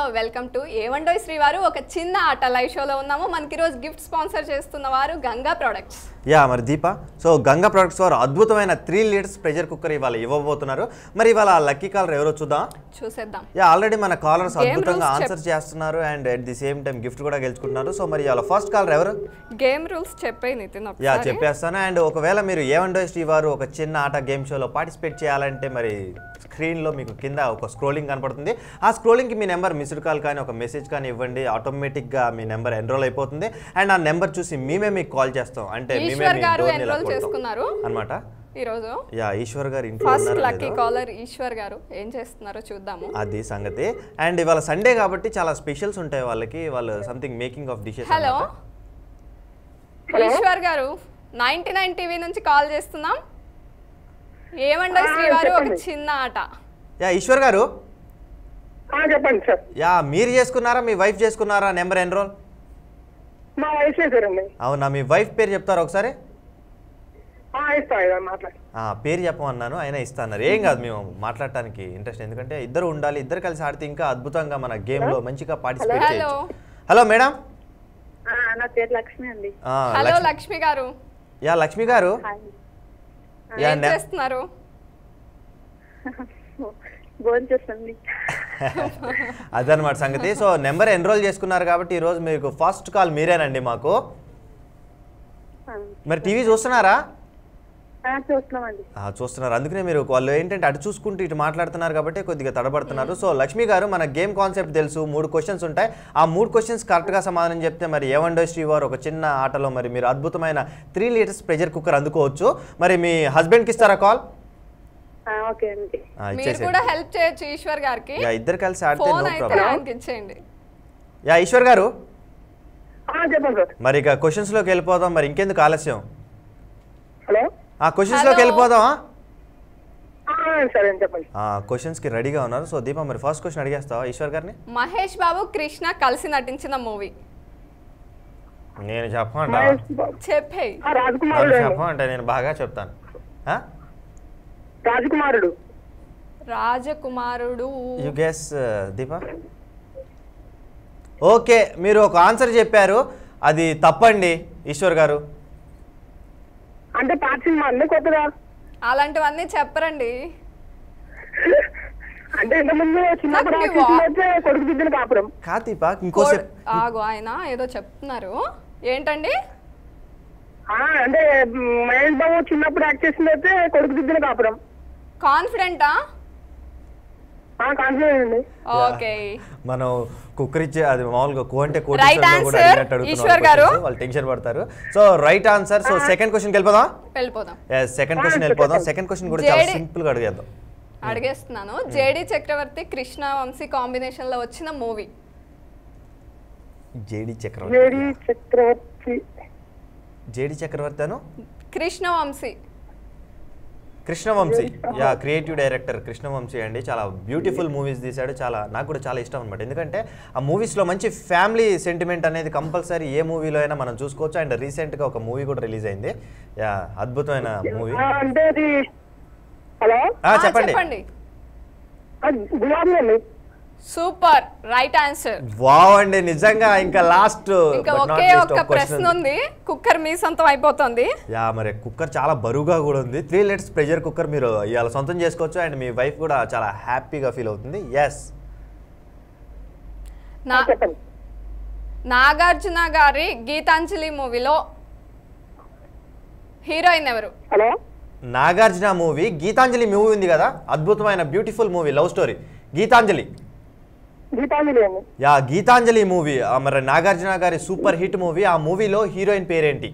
Welcome to ఏవండోయ్ శ్రీవారు ఒక చిన్న ఆట లైవ్ షోలో ఉన్నాము మనకి ఈరోజు గిఫ్ట్ స్పాన్సర్ చేస్తున్న వారు గంగా ప్రొడక్ట్స్ యా మరి దీప సో గంగా ప్రొడక్ట్స్ వారు అద్భుతమైన త్రీ లీటర్స్ ప్రెషర్ కుక్కర్ ఇవాళ ఇవ్వబోతున్నారు మరి ఇవాళ లక్కీ కాలర్ ఎవరో చూద్దాం చూసేద్దాం యా ఆల్రెడీ మన కాలర్స్ Game అద్భుతంగా rules ఆన్సర్ చేస్తున్నారు and at the same time gift కూడా గెలుచుకుంటున్నారు సో మరి ఇవాళ ఫస్ట్ కాలర్ ఎవరు గేమ్ రూల్స్ చెప్పే నితిన్ యా ఒకసారి చెప్పేస్తాను అండ్ ఒకవేళ మీరు ఏమండో శ్రీ వారు ఒక చిన్న ఆట గేమ్ షోలో పార్టిసిపేట్ చేయాలంటే మరి స్క్రీన్లో మీకు కింద ఒక స్క్రోలింగ్ కనపడుతుంది ఆ స్క్రోలింగ్కి మీ నెంబర్ మిస్డ్ కాల్ కానీ ఒక మెసేజ్ కానీ ఇవ్వండి ఆటోమేటిక్గా మీ నెంబర్ ఎన్రోల్ అయిపోతుంది అండ్ ఆ నెంబర్ చూసి మేమే మీకు కాల్ చేస్తాం అంటే మేమే ఈశ్వర్ మీ గారు డోర్ని ఇలా ఎన్రోల్ కొడతాం చేసుకున్నారు అనమాట ఈరోజు యా ఈశ్వర్ గారు ఇంట్లో ఫస్ట్ ఉన్నారో లక్కీ లేదో. కాలర్ ఈశ్వర్ గారు ఏం చేస్తున్నారో చూద్దాము అది సంగతి అండ్ ఇవాళ సండే కాబట్టి చాలా స్పెషల్స్ ఉంటాయి వాళ్ళకి వాళ్ళు something making of dishes hello Eshwar garu ninety nine TV నుంచి కాల్ చేస్తున్నాం ఏమండో ఆ, శ్రీవారు ఒక చెప్పండి. చిన్న ఆట యా ఈశ్వర్ గారు ఆ, చెప్పండి సార్ యా మీరు చేసుకున్నారా మీ వైఫ్ చేసుకున్నారా నెంబర్ ఎన్రోల్ మా వయసు చేశారండి అవునా మీ వైఫ్ పేరు చెప్తారా ఒకసారి ఆ, ఇస్తా ఇదా మాట్లాడి ఆ, పేరు చెప్పమన్నాను అయినా ఇస్తాన్నారు ఏం కాదు మేము మాట్లాడటానికి ఇంట్రెస్ట్ ఎందుకంటే ఇద్దరు ఉండాలి ఇద్దరు కలిసి ఆడితే ఇంకా అద్భుతంగా మన గేమ్లో మంచిగా పార్టిసిపేట్ హలో చేయొచ్చు హలో మేడం నా పేరు లక్ష్మి అండి ఆ, హలో లక్ష్మి- లక్ష్మి గారు యా లక్ష్మి గారు హాయ్ యా ఏం నె- చేస్తున్నారు భోజనం చేస్తుంది అదనమాట సంగతి సో నెంబర్ ఎన్రోల్ చేసుకున్నారు కాబట్టి ఈరోజు మీకు ఫస్ట్ కాల్ మీరేనండి మాకు మరి టీవీ చూస్తున్నారా చూస్తున్నామండి ఆ, చూస్తున్నారు అందుకనే మీరు వాళ్ళు ఏంటంటే అటు చూసుకుంటూ ఇటు మాట్లాడుతున్నారు కాబట్టి కొద్దిగా తడబడుతున్నారు సో లక్ష్మి గారు మన గేమ్ కాన్సెప్ట్ తెలుసు మూడు క్వశ్చన్స్ ఉంటాయి ఆ మూడు క్వశ్చన్స్ కరెక్ట్గా సమాధానం చెప్తే మరి ఏవండో శ్రీవారు ఒక చిన్న ఆటలో మరి మీరు అద్భుతమైన త్రీ లీటర్స్ ప్రెషర్ కుక్కర్ అందుకోవచ్చు మరి మీ హస్బెండ్కి ఇస్తారా కాల్ ఆ, ఓకే అండి మీరు కూడా హెల్ప్ చేయొచ్చు ఈశ్వర్ గారికి యా ఇద్దరు కలిసి ఆడితే ఫోన్ నో అయితే ప్రాబ్లం ఆయనకి ఇచ్చేయండి యా ఈశ్వర్ గారు ఆ, చెప్పండి సార్ మరి ఇక క్వశ్చన్స్లోకి వెళ్ళిపోదాం మరి ఇంకెందుకు ఆలస్యం హలో ఆ క్వశ్చన్స్లోకి Hello. వెళ్ళిపోదామా ఆ, సరే అండి చెప్పండి ఆ క్వశ్చన్స్కి రెడీగా ఉన్నారు సో దీప మరి ఫస్ట్ క్వశ్చన్ అడిగేస్తావా ఈశ్వర్ గారిని మహేష్ బాబు కృష్ణ కలిసి నటించిన మూవీ నేను చెప్పమంట మహేష్ బాబు. చెప్పే ఆ, రాజకుమారుడు అండి చెప్పమంటే నేను బాగా చెప్తాను ఆ? రాజకుమారుడు రాజకుమారుడు యు గెస్ దీప ఓకే మీరు ఒక ఆన్సర్ చెప్పారు అది తప్పండి ఈశ్వర్ గారు అంటే పాత సినిమా అండి కొత్తగా అలాంటివన్నీ చెప్పరండి అంటే ఇంతకుముందు చిన్నప్పుడు నాకు మీ యాక్ట్ వా- చేసినట్టే కొడుకు దిద్దిన కాపురం కా దీప ఇంకో కోడ్- సెప్- ఆగు ఆయన ఏదో చెప్తున్నారు ఏంటండి ఆ, అంటే మ్, మహేష్ బాబు చిన్నప్పుడు యాక్ట్ చేసినట్టే కొడుకు దిద్దిన కాపురం కాన్ఫిడెంటా ఆ, కాన్ఫిడెంట్ అండి ఓకే మనం కుక్కర్ ఇచ్చే అది మామూలుగా కో అంటే కోటి Right ఇష్టంలో కూడా answer, అడిగినట్టు అడుగుతున్నారు ఈశ్వర్ గారు. questions. వాళ్ళు టెన్షన్ పడతారు so right answer so second క్వశ్చన్కి వెళ్ళిపోదాం వెళ్ళిపోదాం సెకండ్ క్వశ్చన్ వెళ్ళిపోదాం సెకండ్ క్వశ్చన్ కూడా చాలా జేడి- సింపుల్గా అడిగేద్దాం అడిగేస్తున్నాను జేడి చక్రవర్తి కృష్ణ వంశీ కాంబినేషన్ లో వచ్చిన మూవీ జేడి చక్రవర్తి లేడీ చక్రవర్తి జేడి చక్రవర్తి అను Krishna Vamsi Krishnavamsi ya creative director Krishnavamsi అండి చాలా బ్యూటిఫుల్ మూవీస్ తీశాడు చాలా నాకు కూడా చాలా ఇష్టం అనమాట ఎందుకంటే ఆ మూవీస్లో మంచి ఫ్యామిలీ సెంటిమెంట్ అనేది కంపల్సరీ ఏ మూవీలో అయినా మనం చూసుకోవచ్చు అండ్ రీసెంట్గా ఒక మూవీ కూడా రిలీజ్ అయింది యా అద్భుతమైన మూవీ ఆ, అంటే అది హలో ఆ, చెప్పండి చెప్పండి ఆ, గులాబీ అండి సూపర్ రైట్ ఆన్సర్ వావ్ అండి నిజంగా ఇంకా లాస్ట్ ఇంకా ఒకే ఒక్క ప్రశ్న ఉంది కుక్కర్ మీ సొంతం అయిపోతుంది యా మరి కుక్కర్ చాలా బరువుగా కూడా ఉంది త్రీ లీటర్స్ ప్రెషర్ కుక్కర్ మీరు ఇవాళ సొంతం చేసుకోవచ్చు అండ్ మీ వైఫ్ కూడా చాలా హ్యాపీగా ఫీల్ అవుతుంది ఎస్ నా చెప్పండి నాగార్జున గారి గీతాంజలి మూవీలో హీరోయిన్ ఎవరు hello Nagarjuna movie Geetanjali movie ఉంది కదా అద్భుతమైన beautiful movie love story Geetanjali Geetanjali అండి యా గీతాంజలి మూవీ మరి నాగార్జున గారి సూపర్ హిట్ మూవీ ఆ మూవీలో హీరోయిన్ పేరేంటి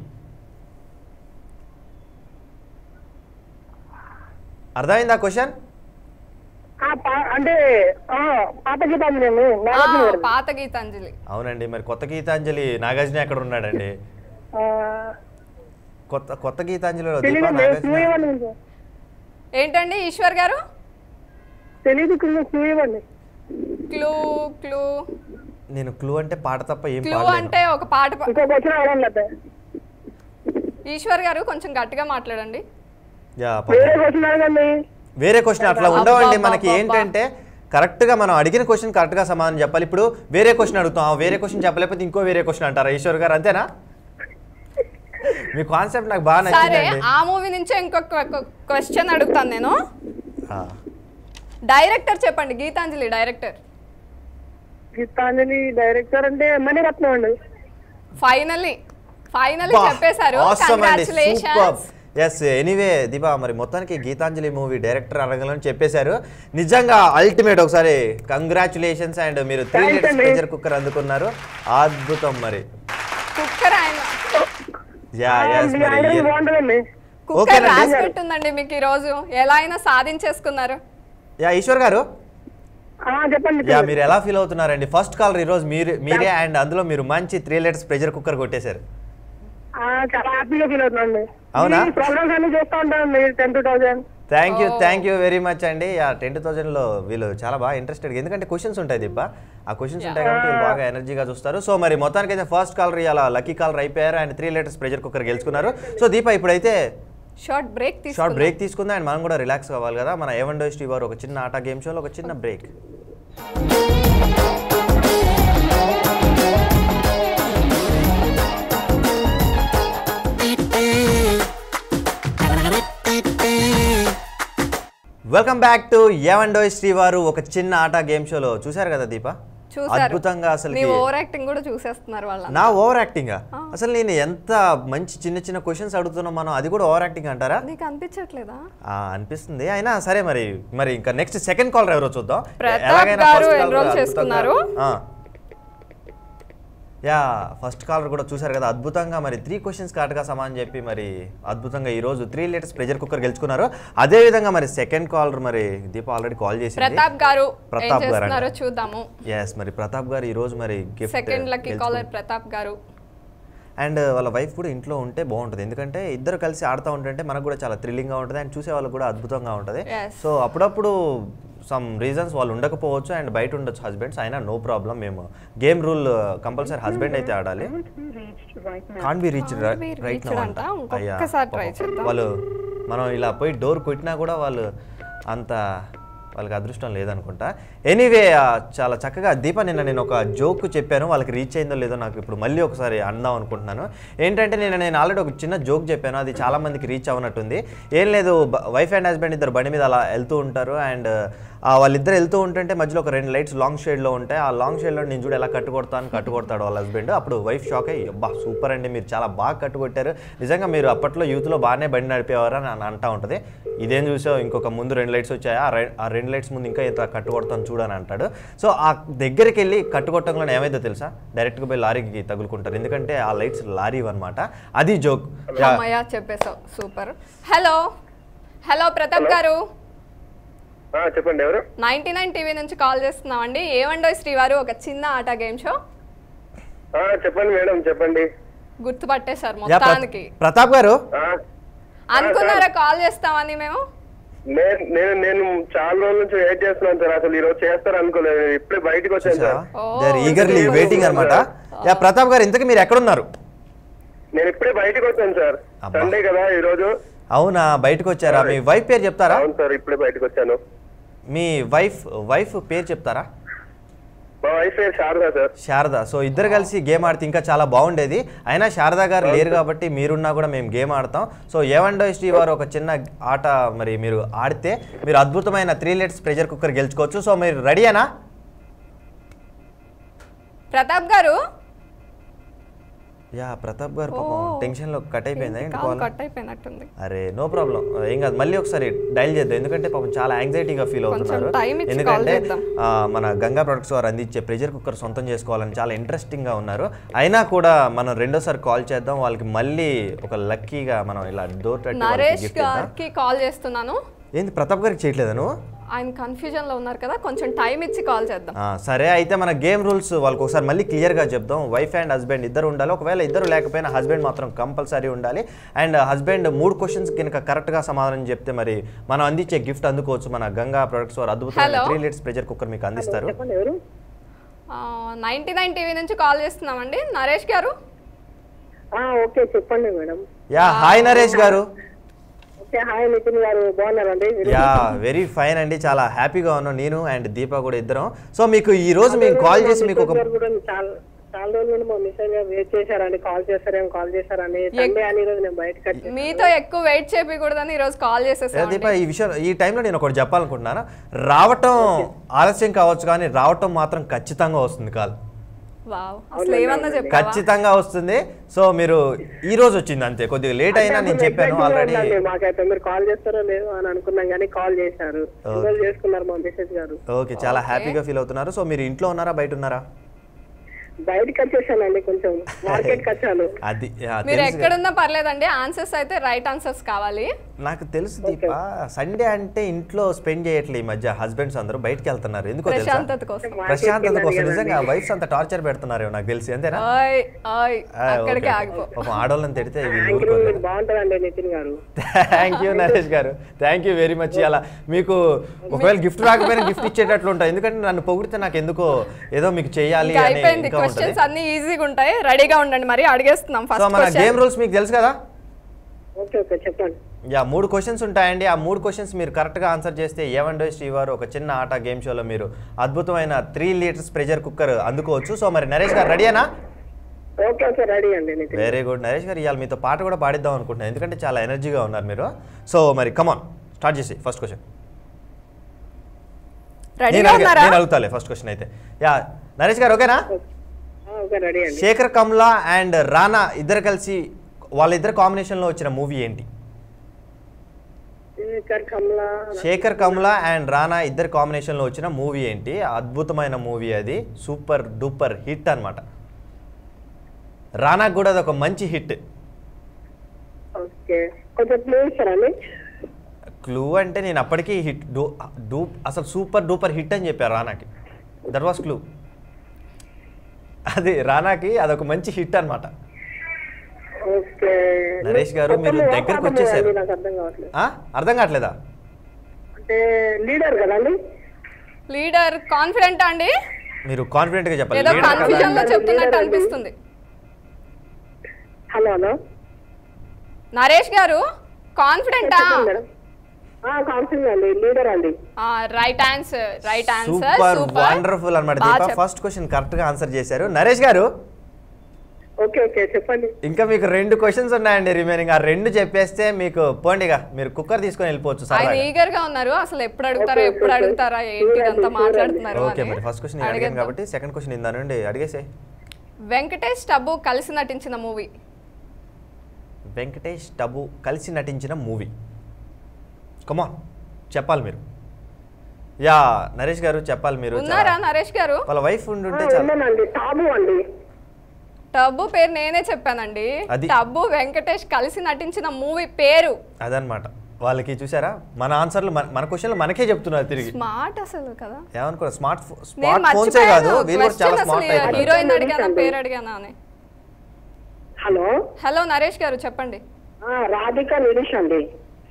అర్థమైందా క్వశ్చన్ ఆ, పా- అంటే ఆ, పాత గీతాంజలి అండి ఆ, నాగార్జున గారు పాత గీతాంజలి అవునండి మరి కొత్త గీతాంజలి నాగార్జున ఎక్కడ ఉన్నాడండి ఆ, కొత్త కొత్త గీతాంజలిలో దీపా తెలీదండి నాగార్జున క్లూ ఇవ్వండి ఏంటండి ఈశ్వర్ గారు తెలీదు క్లూ క్లూ ఇవ్వండి క్లూ క్లూ నేను క్లూ అంటే పాట తప్ప ఏం క్లూ పాడలేను అంటే ఒక పాట పా- ఇంకో క్వశ్చన్ అడగండి లేకపోతే ఈశ్వర్ గారు కొంచెం గట్టిగా మాట్లాడండి యా పాపం. వేరే క్వశ్చన్ అడగండి వేరే క్వశ్చన్ అట్లా ఉండవండి అబ్బా, మనకి అబ్బా, ఏంటంటే కరెక్ట్గా మనం అడిగిన క్వశ్చన్ కరెక్ట్గా సమాధానం చెప్పాలి ఇప్పుడు వేరే క్వశ్చన్ అడుగుతాం ఆ వేరే క్వశ్చన్ చెప్పలేకపోతే ఇంకో వేరే క్వశ్చన్ అంటారా ఈశ్వర్ గారు అంతేనా మీ కాన్సెప్ట్ నాకు బాగా సరే నచ్చిందండి ఆ మూవీ నుంచే ఇంకొక క్వశ్చన్ అడుగుతాను నేను ఆ, డైరెక్టర్ చెప్పండి గీతాంజలి డైరెక్టర్ గీతాంజలి డైరెక్టర్ అంటే మణిరత్నం అండి ఫైనల్లీ ఫైనల్లీ బా, చెప్పేశారు awesome అండి కంగ్రాచులేషన్స్ ఎస్ ఎనీవే దీపా మరి మొత్తానికి గీతాంజలి మూవీ డైరెక్టర్ అనగలను చెప్పేశారు నిజంగా అల్టిమేట్ ఒకసారి కంగ్రాచులేషన్స్ అండ్ మీరు త్రీ Thanks లీటర్స్ అండి. ప్రెజర్ కుక్కర్ అందుకున్నారు అద్భుతం మరి కుక్కర్ ఆయన యా ఎస్ మీ మరి ఐడియా ఈ- బాగుంటుందండి కుక్కర్ ఓకేనండి. రాసి పెట్టుందండి మీకు ఈ రోజు ఎలా అయినా సాధించేసుకున్నారు యా ఈశ్వర్ గారు ఆ, చెప్పండి యా మీరు ఎలా ఫీల్ అవుతున్నారండి ఫస్ట్ కాల్ ఈరోజు మీరు మీరే అండ్ అందులో మీరు మంచి త్రీ లీటర్స్ ప్రెజర్ కుక్కర్ కొట్టేశారు ఆ, చాలా హ్యాపీగా ఫీల్ అవుతున్నాండి అవునా? ప్రోగ్రామ్స్ అన్ని చూస్తూ ఉంటానండి ten to thousand thank you Oh. Thank you very much అండి యా టెన్ థౌసండ్లో వీళ్ళు చాలా బాగా ఇంట్రెస్టెడ్ ఎందుకంటే క్వశ్చన్స్ ఉంటాయి దీప ఆ క్వశ్చన్స్ ఉంటాయి కాబట్టి వీళ్ళు బాగా ఎనర్జీగా చూస్తారు సో మరి మొత్తానికి అయితే ఫస్ట్ కాలర్ ఇలా లక్కీ కాలర్ అయిపోయారు and three litres pressure cooker గెలుచుకున్నారు సో దీప ఇప్పుడైతే షార్ట్ బ్రేక్ షార్ట్ తీసుకున్నారు బ్రేక్ తీసుకుందాం అండ్ మనం కూడా రిలాక్స్ కావాలి కదా మన ఏవన్ డోస్టీ వారు ఒక చిన్న ఆట గేమ్ షోలో ఒక చిన్న break welcome back to A one Dosti వారు ఒక చిన్న ఆట గేమ్ షోలో చూశారు కదా దీప చూసారు అద్భుతంగా అసలు మీ ఓవర్ యాక్టింగ్ కూడా చూసేస్తున్నారు వాళ్ళ నా ఓవర్ యాక్టింగ్ అసలు నేను ఎంత మంచి చిన్న చిన్న క్వశ్చన్స్ అడుగుతున్నాం మనం అది కూడా ఓవర్ యాక్టింగ్ అంటారా నీకు అనిపించట్లేదా ఆ, అనిపిస్తుంది అయినా సరే మరి మరి ఇంకా నెక్స్ట్ సెకండ్ కాలర్ ఎవరో చూద్దాం ప్రతాప్ ఎలాగైనా గారు first caller enroll అద్భుతంగా- చేసుకున్నారు. ఆ. యా ఫస్ట్ కాలర్ కూడా చూశారు కదా అద్భుతంగా మరి త్రీ క్వశ్చన్స్ కరెక్ట్గా సమానం చెప్పి మరి అద్భుతంగా ఈ రోజు త్రీ లీటర్స్ ప్రెజర్ కుక్కర్ గెలుచుకున్నారు అదే విధంగా మరి సెకండ్ కాలర్ మరి దీప ఆల్రెడీ కాల్ చేసింది ప్రతాప్ గారు ఏం ప్రతాప్ గారు చేస్తున్నారో చూద్దాము ఎస్ మరి ప్రతాప్ గారు ఈ రోజు మరి gift second lucky caller Pratap garu and వాళ్ళ వైఫ్ కూడా ఇంట్లో ఉంటే బాగుంటుంది ఎందుకంటే ఇద్దరు కలిసి ఆడుతూ ఉంటుంటే మనకు కూడా చాలా థ్రిల్లింగ్గా ఉంటుంది అండ్ చూసే వాళ్ళకి కూడా అద్భుతంగా ఉంటుంది Yes. సో అప్పుడప్పుడు సమ్ రీజన్స్ వాళ్ళు ఉండకపోవచ్చు అండ్ బయట ఉండొచ్చు హస్బెండ్స్ అయినా నో ప్రాబ్లం మేము గేమ్ రూల్ కంపల్సరీ హస్బెండ్ అయితే ఆడాలి can be reach Can't be right reached అంట. ఇంకొక్కసారి try చేద్దాం. వాళ్ళు మనం ఇలా పోయి డోర్ కొట్టినా కూడా వాళ్ళు అంత వాళ్ళకి అదృష్టం లేదనుకుంటా ఎనీవే చాలా చక్కగా దీప నిన్న నేను ఒక జోక్ చెప్పాను వాళ్ళకి రీచ్ అయిందో లేదో నాకు ఇప్పుడు మళ్ళీ ఒకసారి అందాం అనుకుంటున్నాను ఏంటంటే నేను నేను ఆల్రెడీ ఒక చిన్న జోక్ చెప్పాను అది చాలా మందికి రీచ్ అవనట్టుంది ఏం లేదు వైఫ్ అండ్ హస్బెండ్ ఇద్దరు బండి మీద అలా వెళ్తూ ఉంటారు అండ్ వాళ్ళిద్దరు వెళ్తూ ఉంటుంటే మధ్యలో ఒక రెండు లైట్స్ లాంగ్ షేడ్లో ఉంటాయి ఆ లాంగ్ షేడ్లో నేను చూడు ఎలా కట్టుకొడతాను కట్టుకొడతాడు వాళ్ళ హస్బెండ్ అప్పుడు వైఫ్ షాక్ అయ్యి అబ్బా సూపర్ అండి మీరు చాలా బాగా కట్టుకొట్టారు నిజంగా మీరు అప్పట్లో యూత్లో బాగానే బండి నడిపేవారు అని అని అంటా ఉంటుంది ఇదేం చూసావు ఇంకొక ముందు రెండు లైట్స్ వచ్చాయి ఆ రె- ఆ రెండు లైట్స్ ముందు ఇంకా ఇంత కట్టుకొడతాను చూడని అంటాడు సో ఆ దగ్గరికి వెళ్ళి కట్టుకొట్టంలో ఏమైందో తెలుసా డైరెక్ట్గా పోయి లారీకి తగులుకుంటారు ఎందుకంటే ఆ లైట్స్ లారీ అనమాట అది జోక్ అమ్మయ్య చెప్పేశావు super hello hello Pratap garu ఆ, చెప్పండి ఎవరు నైన్టీ నైన్ టీవీ నుంచి కాల్ చేస్తున్నామండి ఏమండో శ్రీవారు ఒక చిన్న ఆట గేమ్ షో ఆ, చెప్పండి మేడం చెప్పండి గుర్తుపట్టేశారు యా, ప్ర- మొత్తానికి ప్రతాప్ గారు ఆ, అనుకున్నారా కాల్ చేస్తామని మేము నేను నేను నేను చాలా రోజుల నుంచి వెయిట్ చేస్తున్నాను సార్ అసలు ఈ రోజు చేస్తారు అనుకోలేదు ఇప్పుడే బయటకు వచ్చాను sir oh, they eagerly waiting అనమాట యా ప్రతాప్ గారు ఇంతకీ మీరు ఎక్కడున్నారు నేను ఇప్పుడే బయటకు వచ్చాను సార్ అబ్బా. సండే కదా ఈ రోజు అవునా బయటకు వచ్చారా మీ వైఫ్ పేరు చెప్తారా అవును సార్ ఇప్పుడే బయటకు వచ్చాను మీ వైఫ్ వైఫ్ పేరు చెప్తారా మా వైఫ్ పేరు శారదా సార్ శారద సో ఇద్దరు కలిసి గేమ్ ఆడితే ఇంకా చాలా బాగుండేది అయినా శారదా గారు లేరు కాబట్టి మీరున్నా కూడా మేము గేమ్ ఆడతాం సో ఏవన్ శ్రీ వారు ఒక చిన్న ఆట మరి మీరు ఆడితే మీరు అద్భుతమైన త్రీ లీటర్స్ ప్రెషర్ కుక్కర్ గెలుచుకోవచ్చు సో మీరు రెడీయేనా ప్రతాప్ గారు యా ప్రతాప్ గారు పాపం టెన్షన్లో కట్ అయిపోయింది ఏంటి కాల్ call? కట్ అయిపోయినట్టుంది అరే నో ప్రాబ్లం ఏం కాదు మళ్ళీ ఒకసారి డైల్ చేద్దాం ఎందుకంటే పాపం చాలా యాంగ్జైటీగా ఫీల్ అవుతున్నారు time ఇచ్చి call ఎందుకంటే చేద్దాం. ఆ, మన గంగా ప్రొడక్ట్స్ వారు అందించే ప్రెషర్ కుక్కర్ సొంతం చేసుకోవాలని చాలా ఇంట్రెస్టింగ్గా ఉన్నారు అయినా కూడా మనం రెండోసారి కాల్ చేద్దాం వాళ్ళకి మళ్ళీ ఒక లక్కీగా మనం ఇలా డోర్ తట్టి వాళ్ళకి నరేష్ gift ఇద్దాం. గారికి కాల్ చేస్తున్నాను ఏంది ప్రతాప్ గారికి చేయట్లేదా నువ్వు ఆయన కన్ఫ్యూజన్ లో ఉన్నారు కదా కొంచెం టైం ఇచ్చి కాల్ చేద్దాం ఆ, సరే అయితే మన గేమ్ రూల్స్ వాళ్ళకి ఒకసారి మళ్ళీ క్లియర్గా చెప్దాం వైఫ్ అండ్ హస్బెండ్ ఇద్దరు ఉండాలి ఒకవేళ ఇద్దరు లేకపోయినా హస్బెండ్ మాత్రం కంపల్సరీ ఉండాలి అండ్ హస్బెండ్ మూడు క్వశ్చన్స్ కనుక కరెక్ట్గా సమాధానం చెప్తే మరి మనం అందించే గిఫ్ట్ అందుకోవచ్చు మన గంగా ప్రొడక్ట్స్ వారు అద్భుతమైన Hello. Three litres pressure cooker మీకు అందిస్తారు చెప్పండి ఎవరు నైన్టీ నైన్ టీవీ నుంచి కాల్ చేస్తున్నామండి నరేష్ గారు ఆ, ఓకే చెప్పండి మేడం యా హాయ్ నరేష్ గారు హాయ్ నితిన్ గారు బాగున్నారండి మీరు? యా వెరీ ఫైన్ అండి చాలా హ్యాపీగా ఉన్నాం నేను అండ్ దీప కూడా ఇద్దరం సో మీకు ఈ రోజు మేము కాల్ చేసి మీకు ఒక మిస్సెస్ గారు కూడా చాలా చాలా రోజుల నుండి మా మిస్సెస్ గారు వెయిట్ చేశారండి కాల్ చేస్తారేమో కాల్ చేశారని సండే అని ఈ రోజు నేను బయటకు వచ్చాను మీతో ఎక్కువ వెయిట్ చేయకూడదని ఈరోజు కాల్ ఏ చేసేసాం దీప ఈ విషయం ఈ టైంలో నేను ఒకటి చెప్పాలనుకుంటున్నాను రావటం ఆలస్యం కావచ్చు కానీ రావటం మాత్రం ఖచ్చితంగా వస్తుంది కాల్ వావ్ అసలు ఏమన్నా చెప్పావా ఖచ్చితంగా వస్తుంది సో మీరు ఈ రోజు వచ్చింది అంతే కొద్దిగా లేట్ అయినా నేను చెప్పాను ఆల్రెడీ మాకైతే మీరు కాల్ చేస్తారో లేదో అని అనుకున్నాం కానీ కాల్ చేశారు రోజు చేసుకున్నారు మా మిస్సెస్ గారు ఓకే చాలా హ్యాపీగా ఫీల్ అవుతున్నారు సో మీరు ఇంట్లో ఉన్నారా బయట ఉన్నారా బయటకు వచ్చేసానండి కొంచెం మార్కెట్ కి వచ్చాను అది ఆ, మీరు తెలుసు ఎక్కడున్నా పర్లేదండి ఆన్సర్స్ అయితే రైట్ ఆన్సర్స్ కావాలి నాకు తెలుసు దీప సండే అంటే ఇంట్లో స్పెండ్ చేయట్లే ఈ మధ్య హస్బెండ్స్ అందరూ బయటకు వెళ్తున్నారు ఎందుకో తెలుసా ప్రశాంతత కోసం ప్రశాంతత కోసం నిజంగా వైఫ్స్ అంత టార్చర్ పెడుతున్నారు నాకు తెలిసి అంతేనా ఓయ్ ఓయ్ ఆ, అక్కడికి ఓకే. ఆగిపో పాపం ఆడవాళ్ళని తిడితే వీళ్ళు థ్యాంక్ యూ ఊరుకోరు మీరు బాగుంటుందండి నితిన్ గారు థ్యాంక్ యూ నరేష్ గారు థ్యాంక్ యూ వెరీ మచ్ అలా మీకు ఒకవేళ గిఫ్ట్ రాకపోయినా గిఫ్ట్ ఇచ్చేటట్లు ఉంటాయి ఎందుకంటే నన్ను పొగిడితే నాకు ఎందుకో ఏదో మీకు చేయాలి ఇంకా అని అయిపోయింది ఇంకా ఉంటుంది క్వశ్చన్స్ అన్ని ఈజీగా ఉంటాయి రెడీగా ఉండండి మరి అడిగేస్తున్నాం సో ఫస్ట్ మన క్వశ్చన్ గేమ్ రూల్స్ మీకు తెలుసు కదా ఓకే ఓకే చెప్పండి యా మూడు క్వశ్చన్స్ ఉంటాయండి ఆ మూడు క్వశ్చన్స్ మీరు కరెక్ట్గా ఆన్సర్ చేస్తే ఏమండో శ్రీవారు ఒక చిన్న ఆట గేమ్ షోలో మీరు అద్భుతమైన త్రీ లీటర్స్ ప్రెషర్ కుక్కర్ అందుకోవచ్చు సో మరి నరేష్ గారు రెడీనా ఓకే ఓకే రెడీ అండి నితిన్ వెరీ గుడ్ నరేష్ గారు ఇవాళ మీతో పాట కూడా పాడిద్దాం అనుకుంటున్నాను ఎందుకంటే చాలా ఎనర్జీగా ఉన్నారు మీరు సో మరి కమాన్ స్టార్ట్ చేసి ఫస్ట్ క్వశ్చన్ నేను రెడీగా అడిగా- ఉన్నారా నేను అడుగుతాలే ఫస్ట్ క్వశ్చన్ అయితే యా నరేష్ గారు ఓకేనా ఆ, ఓకే రెడీ అండి శేఖర్ కమ్లా అండ్ రానా ఇద్దరు కలిసి వాళ్ళిద్దరు కాంబినేషన్లో వచ్చిన మూవీ ఏంటి శేఖర్ కమలా శేఖర్ కమ్లా అండ్ రానా ఇద్దరు కాంబినేషన్లో వచ్చిన మూవీ ఏంటి అద్భుతమైన మూవీ అది సూపర్ డూపర్ హిట్ అన్నమాట రానాకు కూడా అది ఒక మంచి హిట్ ఓకే కొంచెం ప్లే ఇస్తారండి క్లూ అంటే నేను అప్పటికి హిట్ డూ డూ అసలు సూపర్ డూపర్ హిట్ అని చెప్పారు రానాకి దట్ వాస్ క్లూ అది రానాకి అదొక మంచి హిట్ అన్నమాట ఓకే నరేష్ గారు, మీరు మొత్తం దగ్గరకు పాట వచ్చేసారు. మూవీ నాకు అర్థం కావట్లేదు ఆ? అర్థం కావట్లేదా అంటే లీడర్ కదండి లీడర్ కాన్ఫిడెంట్ అండి మీరు కాన్ఫిడెంట్గా చెప్పాలి ఏదో Leader కదా? కన్ఫ్యూజన్ లో చెప్తున్నట్టు Leader అండి. అనిపిస్తుంది హలో హలో నరేష్ గారు కాన్ఫిడెంటా చెప్పండి మేడం కాన్ఫిడెంట్ అండి లీడర్ అండి right answer right answer super super wonderful అనమాట దీప ఫస్ట్ క్వశ్చన్ కరెక్ట్ గా ఆన్సర్ చేశారు నరేష్ గారు ఓకే ఓకే చెప్పండి ఇంకా మీకు రెండు క్వశ్చన్స్ ఉన్నాయండి రిమైనింగ్ ఆ రెండు చెప్పేస్తే మీకు పోండిగా మీరు కుక్కర్ తీసుకొని వెళ్ళిపోవచ్చు ఆయన సరదాగా ఈగర్ గా ఉన్నారు అసలు ఎప్పుడు అడుగుతారా Okay, ఎప్పుడు okay. అడుగుతారా ఏంటి Sure అంతా అండి, మాట్లాడుతున్నారు ఓకే అని. మరి ఫస్ట్ క్వశ్చన్ అడిగాను అడిగేద్దాం. కాబట్టి సెకండ్ క్వశ్చన్ ఇందా నుండి అడిగేసే వెంకటేష్ టబ్బు కలిసి నటించిన మూవీ వెంకటేష్ టబు కలిసి నటించిన మూవీ కమాన్ చెప్పాలి మీరు యా నరేష్ గారు చెప్పాలి మీరు ఉన్నారా చాలా- నరేష్ గారు వాళ్ళ వైఫ్ ఉండుంటే చాలా ఉన్నానండి టాబు అండి టబ్బు పేరు నేనే చెప్పానండి అది. టబ్బు వెంకటేష్ కలిసి నటించిన మూవీ పేరు అదనమాట వాళ్ళకి చూసారా మన ఆన్సర్లు మన- మన క్వశ్చన్లు మనకే చెప్తున్నారు తిరిగి స్మార్ట్ అసలు కదా ఏమనుకో స్మార్ట్ నేను స్మార్ట్ ఫోన్సే కాదు మర్చిపోయాను వీళ్ళు కూడా చాలా క్వశ్చన్ స్మార్ట్ అసలు అయిపోయారు హీరోయిన్ అడిగానా పేరు అడిగానా అని హలో హలో నరేష్ గారు చెప్పండి ఆ, రాధిక నిరీష్ అండి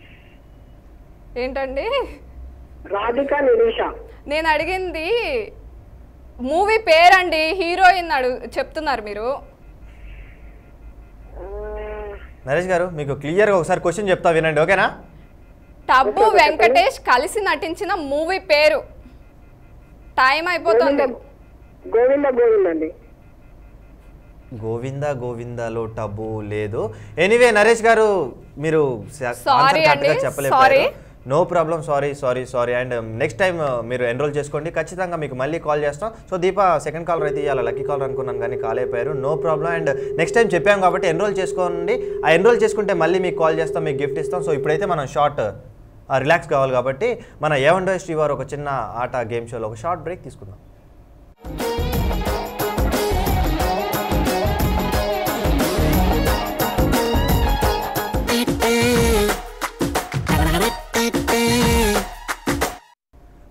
ఏంటండి రాధిక నిరీష నేను అడిగింది మూవీ పేరండి హీరోయిన్ అడుగు చెప్తున్నారు మీరు ఆ, నరేష్ గారు మీకు క్లియర్గా ఒకసారి క్వశ్చన్ చెప్తా వినండి ఓకేనా టబ్బు వెంకటేష్ కలిసి నటించిన మూవీ పేరు టైం అయిపోతుంది గోవింద గోవింద అండి గోవింద గోవిందాలో టబు లేదు ఎనీవే నరేష్ గారు మీరు స- Sorry answer correct గా అండి, చెప్పలేకపోయారు sorry. No problem sorry sorry sorry and next time మీరు ఎన్రోల్ చేసుకోండి ఖచ్చితంగా మీకు మళ్ళీ కాల్ చేస్తాం సో దీప సెకండ్ కాలర్ అయితే ఇవాళ లక్కీ కాలర్ అనుకున్నాను కానీ కాల్ అయిపోయారు no problem and next time చెప్పాం కాబట్టి ఎన్రోల్ చేసుకోండి ఆ ఎన్రోల్ చేసుకుంటే మళ్ళీ మీకు కాల్ చేస్తాం మీకు గిఫ్ట్ ఇస్తాం సో ఇప్పుడైతే మనం షార్ట్ రిలాక్స్ కావాలి కాబట్టి మన ఏవండో శ్రీవారు ఒక చిన్న ఆట గేమ్ షోలో ఒక షార్ట్ బ్రేక్ తీసుకుందాం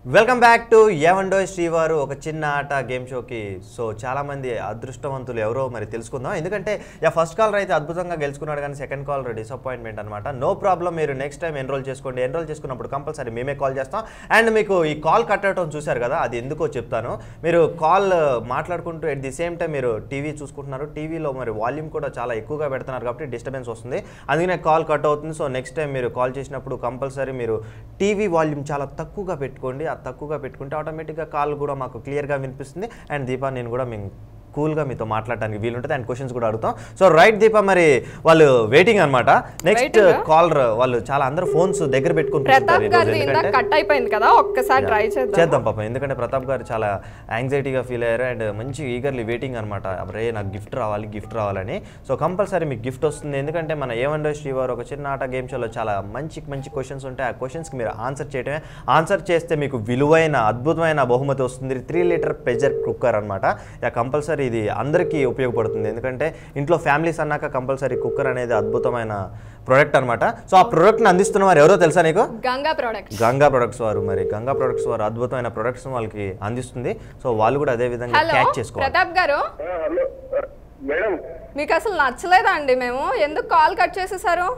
వెల్కమ్ బ్యాక్ టు ఏవండోయ్ శ్రీవారు ఒక చిన్న ఆట గేమ్ షోకి సో చాలామంది అదృష్టవంతులు ఎవరో మరి తెలుసుకుందాం ఎందుకంటే యా ఫస్ట్ కాలర్ అయితే అద్భుతంగా గెలుచుకున్నాడు కానీ సెకండ్ కాలర్ డిసప్పాయింట్మెంట్ అనమాట నో ప్రాబ్లం మీరు నెక్స్ట్ టైం ఎన్రోల్ చేసుకోండి ఎన్రోల్ చేసుకున్నప్పుడు కంపల్సరీ మేమే కాల్ చేస్తాం అండ్ మీకు ఈ కాల్ కట్టడం చూశారు కదా అది ఎందుకో చెప్తాను మీరు కాల్ మాట్లాడుకుంటూ ఎట్ ది సేమ్ టైం మీరు టీవీ చూసుకుంటున్నారు టీవీలో మరి వాల్యూమ్ కూడా చాలా ఎక్కువగా పెడుతున్నారు కాబట్టి డిస్టర్బెన్స్ వస్తుంది అందుకనే కాల్ కట్ అవుతుంది సో నెక్స్ట్ టైం మీరు కాల్ చేసినప్పుడు కంపల్సరీ మీరు టీవీ వాల్యూమ్ చాలా తక్కువగా పెట్టుకోండి ఆ తక్కువగా పెట్టుకుంటే ఆటోమేటిక్గా కాల్ కూడా మాకు క్లియర్గా వినిపిస్తుంది అండ్ దీపా నేను కూడా మేము కూల్గా మీతో మాట్లాడడానికి వీలుంటుంది అండ్ క్వశ్చన్స్ కూడా అడుగుతాం సో రైట్ దీపా మరి వాళ్ళు వెయిటింగ్ అనమాట నెక్స్ట్ Waiting ఆ? కాలర్ వాళ్ళు చాలా అందరూ ఫోన్స్ దగ్గర పెట్టుకుని కూర్చుంటారు ప్రతాప్ ఈరోజు. గారిది ఇందాక ఎందుకంటే కట్ అయిపోయింది కదా ఒక్కసారి ట్రై చేద్దాం చేద్దాం పాపం ఎందుకంటే ప్రతాప్ గారు చాలా యాంగ్జైటీగా ఫీల్ అయ్యారు అండ్ మంచి ఈగర్లీ వెయిటింగ్ అనమాట అరే నాకు గిఫ్ట్ రావాలి గిఫ్ట్ రావాలని సో కంపల్సరీ మీకు గిఫ్ట్ వస్తుంది ఎందుకంటే మన ఏమండో శ్రీవారు ఒక చిన్న ఆట గేమ్ షోలో చాలా మంచి మంచి క్వశ్చన్స్ ఉంటాయి ఆ క్వశ్చన్స్కి మీరు ఆన్సర్ చేయడమే ఆన్సర్ చేస్తే మీకు విలువైన అద్భుతమైన బహుమతి వస్తుంది త్రీ లీటర్ ప్రెజర్ కుక్కర్ అనమాట యా కంపల్సరీ ఇది అందరికీ ఉపయోగపడుతుంది ఎందుకంటే ఇంట్లో ఫ్యామిలీస్ అన్నాక కంపల్సరీ కుక్కర్ అనేది అద్భుతమైన ప్రోడక్ట్ అనమాట సో ఆ ప్రోడక్ట్ని అందిస్తున్న వారు ఎవరో తెలుసా నీకు గంగా ప్రొడక్ట్స్ గంగా ప్రొడక్ట్స్ వారు మరి గంగా ప్రొడక్ట్స్ వారు అద్భుతమైన ప్రొడక్ట్స్ వాళ్ళకి అందిస్తుంది సో వాళ్ళు కూడా అదే విధంగా హలో క్యాచ్ చేసుకోవాలి ప్రతాప్ గారు హలో మేడం మీకు అసలు నచ్చలేదా అండి మేము ఎందుకు కాల్ కట్ చేసేసారు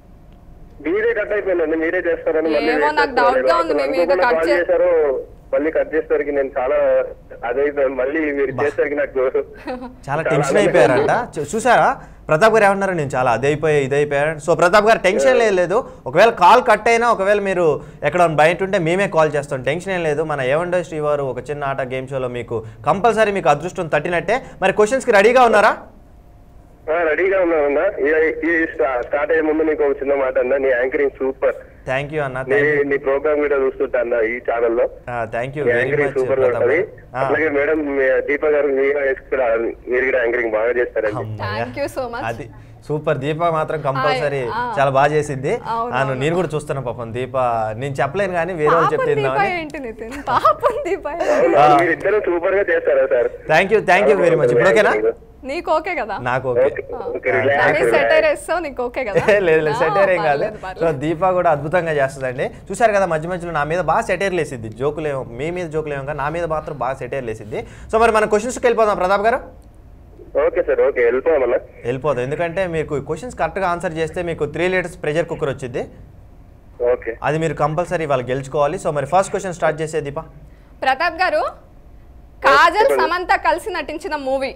మీరే కట్ అయిపోయిందండి మీరే చేస్తారని మళ్ళీ ఏమో wait నాకు చేస్తున్నాను. doubt గా ఉంది. మీ మీద అనుకోకుండా cut call చే- చేశారు మళ్ళీ కట్ చేసేసరికి నేను చాలా అదే మళ్ళీ మీరు చేసేసరికి నాకు చాలా టెన్షన్ అయిపోయారంట చూ- చూసారా ప్రతాప్ గారు ఏమన్నారు నేను చాలా అది అయిపోయా ఇది అయిపోయారు సో ప్రతాప్ గారు టెన్షన్ లేదు లేదు ఒకవేళ కాల్ కట్ అయినా ఒకవేళ మీరు ఎక్కడ బయట ఉంటే మేమే కాల్ చేస్తాం టెన్షన్ ఏం లేదు మన ఏవండో శ్రీవారు ఒక చిన్న ఆట గేమ్ షోలో మీకు కంపల్సరీ మీకు అదృష్టం తట్టినట్టే మరి క్వశ్చన్స్కి రెడీగా ఉన్నారా రెడీగా ఉన్నానన్నా ఈ- ఈ స్టా- స్టార్ట్ అయ్యే ముందు నీకు ఒక చిన్న మాట అన్నా నీ యాంకరింగ్ సూపర్ థ్యాంక్ యూ అన్న నీ నీ ప్రోగ్రామ్ కూడా చూస్తుంటా అన్న ఈ ఛానల్లో థ్యాంక్ యూ మీ వెరీ యాంకరింగ్ మచ్ సూపర్ గా ప్రతాప్ ఉంటది గారు ఆ, అట్లాగే మేడం మీ దీప గారు మీరు కూడా మీరు కూడా యాంకరింగ్ బాగా చేస్తారండి అమ్మయ్య. థ్యాంక్ యూ సో మచ్ అది సూపర్ దీప మాత్రం కంపల్సరీ ఆ. చాలా బాగా చేసింది అవును, అవును అవును. నేను కూడా చూస్తాను పాపం దీప నేను చెప్పలేను కానీ వేరే వాళ్ళు పాపం చెప్తే దీప ఏంటి నితిన్ పాపం దీప ఏంటి? మీరు ఇద్దరు సూపర్ గా చేస్తారా sir thank you thank you very much ఇప్పుడు ఓకేనా నీకు ఓకే కదా నాకు ఓకే ఓకే ఓకే రిలాక్స్ నన్ను సెటైర్ వేస్తావు నీకు ఓకే కదా లేదు లేదు ఆ, సెటైర్ ఏం కాదు పర్లేదు, సో పర్లేదు. దీప కూడా అద్భుతంగా చేస్తుందండి చూసారు కదా మధ్య మధ్యలో నా మీద బాగా సెటైర్ లేసిద్ది జోకులు ఏమో మీ మీద జోకులు ఏమో కానీ నా మీద మాత్రం బాగా సెటైర్ లేసిద్ది సో మరి మన క్వశ్చన్స్కి వెళ్ళిపోదాం Pratap garu okay sir okay వెళ్ళిపోమన్నా వెళ్ళిపోదాం ఎందుకంటే మీకు క్వశ్చన్స్ కరెక్ట్గా ఆన్సర్ చేస్తే మీకు త్రీ లీటర్స్ ప్రెషర్ కుక్కర్ వచ్చింది ఓకే అది మీరు కంపల్సరీ వాళ్ళు గెలుచుకోవాలి సో మరి ఫస్ట్ క్వశ్చన్ స్టార్ట్ చేసే దీప ప్రతాప్ గారు కాజల్ చెప్పండి. సమంత కలిసి నటించిన మూవీ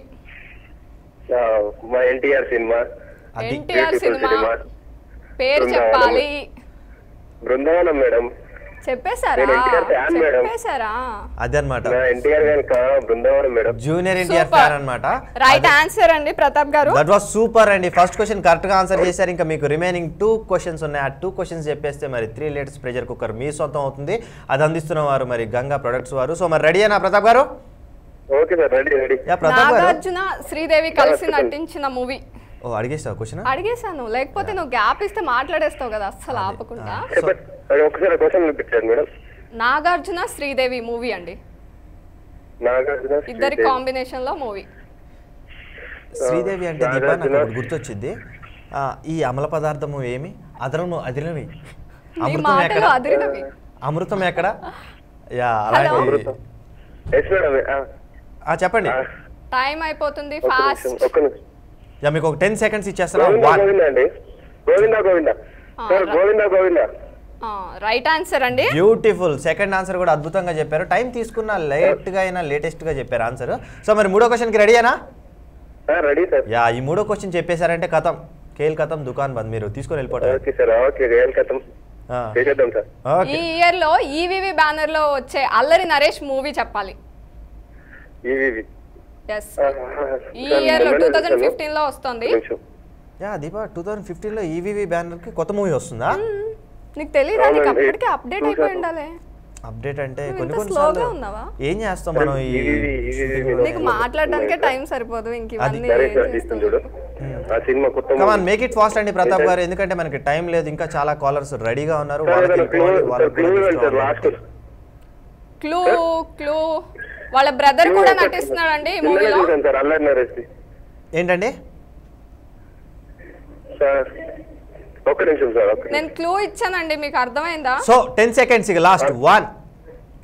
ఆ, మా ఎన్టీఆర్ సినిమా అది ఎన్టీఆర్ Beautiful సినిమా cinema. పేరు బృందావనం. చెప్పాలి బృందావనం మేడం చెప్పేశారా నేను ఎన్టీఆర్ ఫ్యాన్ మేడం. చెప్పేశారా అదే అనమాట నా ఎన్టీఆర్ కనుక Brindavanam madam junior NTR Super. Fan అనమాట రైట్ ఆన్సర్ అండి Pratap garu that was super అండి ఫస్ట్ క్వశ్చన్ కరెక్ట్గా ఆన్సర్ చేశారు ఇంకా మీకు రిమైనింగ్ టూ క్వశ్చన్స్ ఉన్నాయి ఆ టూ క్వశ్చన్స్ చెప్పేస్తే మరి త్రీ లీటర్స్ ప్రెషర్ కుక్కర్ మీ సొంతం అవుతుంది అది అందిస్తున్న వారు మరి గంగా ప్రొడక్ట్స్ వారు సో మరి రెడీ అయినా Pratap garu okay sir ready ready yeah Pratap garu Nagarjuna Sridevi కలిసి చెప్పండి. నటించిన మూవీ ఓ అడిగేస్తావు క్వశ్చన్ అడిగేశాను లేకపోతే నువ్వు గ్యాప్ ఇస్తే మాట్లాడేస్తావు కదా అస్సలు ఆపకుండా చెప్పండి అది ఒకసారి క్వశ్చన్ వినిపించారు మేడం నాగార్జున శ్రీదేవి మూవీ అండి నాగార్జున ఇద్దరి శ్రీదేవి. కాంబినేషన్ లో మూవీ శ్రీదేవి అంటే దీప నాకు నాగార్జున. ఒకటి గుర్తొచ్చింది ఆ, ఈ అమల పదార్థము ఏమి అదనము అదినవి నీ అమృతం మాటలు ఎక్కడ అదిరినవి అమృతం ఎక్కడ యా Hello. అలాంటి అమృతం ఎస్ మేడం ఆ, ఆ, చెప్పండి ఆ, టైం అయిపోతుంది ఒక్క ఫాస్ట్ నిమిషం ఒక్క నిమిషం యా మీకు ఒక టెన్ సెకండ్స్ ఇచ్చేస్తాను గోవిందా వన్ గోవిందా అండి గోవిందా గోవిందా ఆ, సార్ రా- గోవిందా గోవిందా రైట్ ఆన్సర్ అండి బ్యూటిఫుల్ సెకండ్ ఆన్సర్ కూడా అద్భుతంగా చెప్పారు టైం తీసుకున్న లేట్గా అయినా లేటెస్ట్గా చెప్పారు ఆన్సర్ సో మరి మూడో క్వశ్చన్కి రెడీయేనా రెడీ సార్ యా ఈ మూడో క్వశ్చన్ చెప్పేశారంటే కథం కేల్ కథం దుకాన్ బంద్ మీరు తీసుకొని వెళ్ళిపోతారు ఓకే సార్ ఓకే రియల్ కథం చేసేద్దాం సార్ ఓకే ఈ ఇయర్ లో ఈవీవి బ్యానర్ లో వచ్చే అల్లరి నరేష్ మూవీ చెప్పాలి ఇవి ఇవి ఎస్ ఆ, ఈ సార్, ఇయర్ లో మొన్ననే టూ థౌజండ్ చూశాను. ఫిఫ్టీన్ లో వస్తుంది ఒక్క నిమిషం. యా దీపా టూ థౌజండ్ ఫిఫ్టీన్లో ఈవీవీ బ్యానర్కి కొత్త మూవీ వస్తుందా నీకు తెలియదా నీకు అవునండి. అప్పటికే అప్డేట్ అయిపోయి చూశాను. ఉండాలి అప్డేట్ అంటే నువ్వు కొన్ని ఇంత కొన్ని స్లోగా సార్లు ఉన్నావా? ఏం చేస్తాం మనం ఈ ఇవి ఇవి ఇవి shooting ఇవి లో? నీకు మాట్లాడడానికే టైం సరిపోదు ఇంక ఇవన్నీ సరే ఏం సార్ చేస్తావు ఇస్తుంది చూడు ఆ సినిమా కొత్త come on movie. Make it fast అండి ప్రతాప్ గారు ఎందుకంటే మనకి టైం లేదు ఇంకా చాలా కాలర్స్ రెడీగా ఉన్నారు సార్, వాళ్ళకి ఏదైనా వెళ్ళిపోవాలి, clue- వాళ్ళకి సార్, clue కూడా ఇవ్వండి సార్, తీసుకోవాలి. last. క్లూ క్లూ వాళ్ళ బ్రదర్ Clue కూడా ఏంటి? నటిస్తున్నాడండి ఈ నిన్ననే మూవీలో చూశాను సార్ అల్లరి నరేష్ ఏంటండి సార్ ఒక్క నిమిషం సార్ ఒక్క నేను క్లూ ఇచ్చానండి మీకు అర్థమైందా సో టెన్ సెకండ్స్ ఇక లాస్ట్ వన్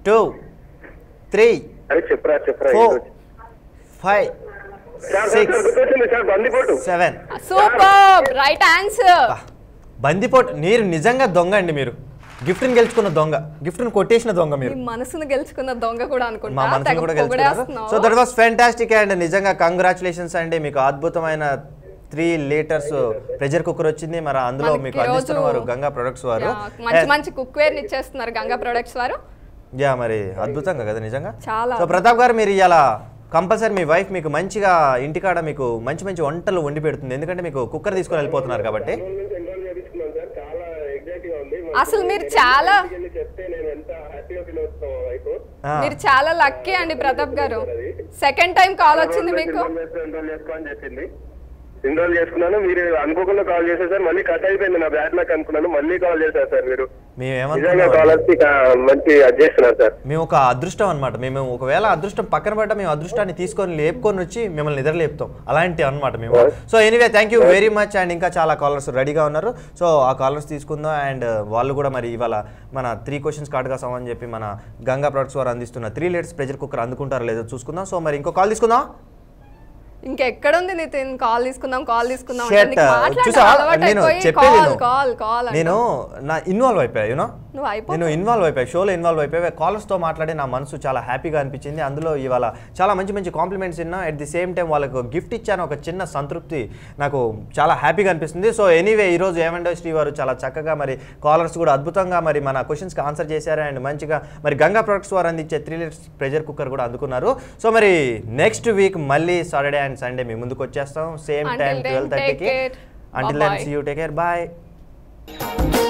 టూ త్రీ అరే చెప్పరా చెప్పరా four five sir sir six గుర్తొచ్చింది sir Bandipotu seven super right answer Bandipotu మీరు నిజంగా దొంగ అండి మీరు గిఫ్ట్ని గెలుచుకున్న దొంగ గిఫ్ట్ని కొట్టేసిన దొంగ మీ మీరు మనసును గెలుచుకున్న దొంగ కూడా మా అనుకుంటా మనసుని తెగ కూడా గెలుచుకున్నారు పొగిడేస్తున్నావు. So that was fantastic and నిజంగా కంగ్రాచులేషన్స్ అండి మీకు అద్భుతమైన త్రీ లీటర్స్ ప్రెషర్ కుక్కర్ వచ్చింది మరి అందులో మనకి మీకు ఈరోజు- అందిస్తున్న వారు గంగా ప్రొడక్ట్స్ వారు యా, మంచి మంచి కుక్ వేర్ ఇచ్చేస్తున్నారు గంగా ప్రొడక్ట్స్ వారు యా మరి అద్భుతంగా కదా నిజంగా చాలా. సో ప్రతాప్ గారు మీరు ఇలా కంపల్సరీ మీ వైఫ్ మీకు మంచిగా ఇంటికాడ మీకు మంచి మంచి వంటలు వండి పెడుతుంది ఎందుకంటే మీకు కుక్కర్ తీసుకొని వెళ్ళిపోతున్నారు కాబట్టి ఎన్రోల్ చేపించుకున్నాను సార్ చాలా ఎగ్జైటింగ్ గా ఉంది అసలు మీరు చాలా వెళ్ళి చెప్తే నేను ఎంత హ్యాపీగా ఫీల్ అవుతున్నాం వైఫ్ ఆ, మీరు చాలా లక్కీ అండి ప్రతాప్ గారు సెకండ్ టైం కాల్ వచ్చింది మీకు ఎన్రోల్ చేసుకో అని చెప్పింది ఎన్రోల్ చేసుకున్నాను మీరు అనుకోకుండా కాల్ చేశారు సార్ మళ్ళీ కట్ అయిపోయింది నా బ్యాడ్ లక్ అనుకున్నాను మళ్ళీ కాల్ చేశారు సార్ మీరు మేము నిజంగా ఏమనుకున్నాం కాలర్స్ మంచి అది చేస్తున్నారు సార్ మేము ఒక అదృష్టం అనమాట మేము ఒకవేళ అదృష్టం పక్కన పడ్డ మేము అదృష్టాన్ని తీసుకొని లేపుకొని వచ్చి మిమ్మల్ని నిద్ర లేపుతాం అలాంటి అనమాట మేము so anyway thank you very much and ఇంకా చాలా కాలర్స్ రెడీగా ఉన్నారు సో ఆ కాలర్స్ తీసుకుందాం అండ్ వాళ్ళు కూడా మరి ఇవాళ మన త్రీ క్వశ్చన్స్ కార్డుగా సమని చెప్పి మన గంగా ప్రొడక్ట్స్ వారు అందిస్తున్న త్రీ లీటర్స్ ప్రెజర్ కుక్కర్ అందుకుంటారో లేదో చూసుకుందాం సో మరి ఇంకో కాల్ తీసుకుందాం ఇంకెక్కడుంది నితిన్ కాల్ తీసుకుందాం కాల్ తీసుకుందాం Shit, అంటే నీకు మాట్లాడడం చూసా అలవాటు నేను అయిపోయి చెప్పేది కాల్ విను. కాల్ కాల్ నేను నా ఇన్వాల్వ్ అయిపోయా యూనో నువ్వు అయిపో నేను ఇన్వాల్వ్ అయిపోయా షోలో ఇన్వాల్వ్ అయిపోయా కాలర్స్తో మాట్లాడి నా మనసు చాలా హ్యాపీగా అనిపించింది అందులో ఇవాళ చాలా మంచి మంచి కాంప్లిమెంట్స్ విన్నా అట్ ది సేమ్ టైం వాళ్ళకు గిఫ్ట్ ఇచ్చాను ఒక చిన్న సంతృప్తి నాకు చాలా హ్యాపీగా అనిపిస్తుంది సో ఎనీవే ఈరోజు ఏమండో శ్రీ వారు చాలా చక్కగా మరి కాలర్స్ కూడా అద్భుతంగా మరి మన క్వశ్చన్స్కి ఆన్సర్ చేశారు అండ్ మంచిగా మరి గంగా ప్రొడక్ట్స్ వారు అందించే త్రీ లీటర్స్ ప్రెషర్ కుక్కర్ కూడా అందుకున్నారు సో మరి నెక్స్ట్ వీక్ మళ్ళీ సాటర్డే అండ్ సండే మీ ముందుకు వచ్చేస్తాం same Until time then, twelve take థర్టీకి care. Until Bye-bye. Then see you take care bye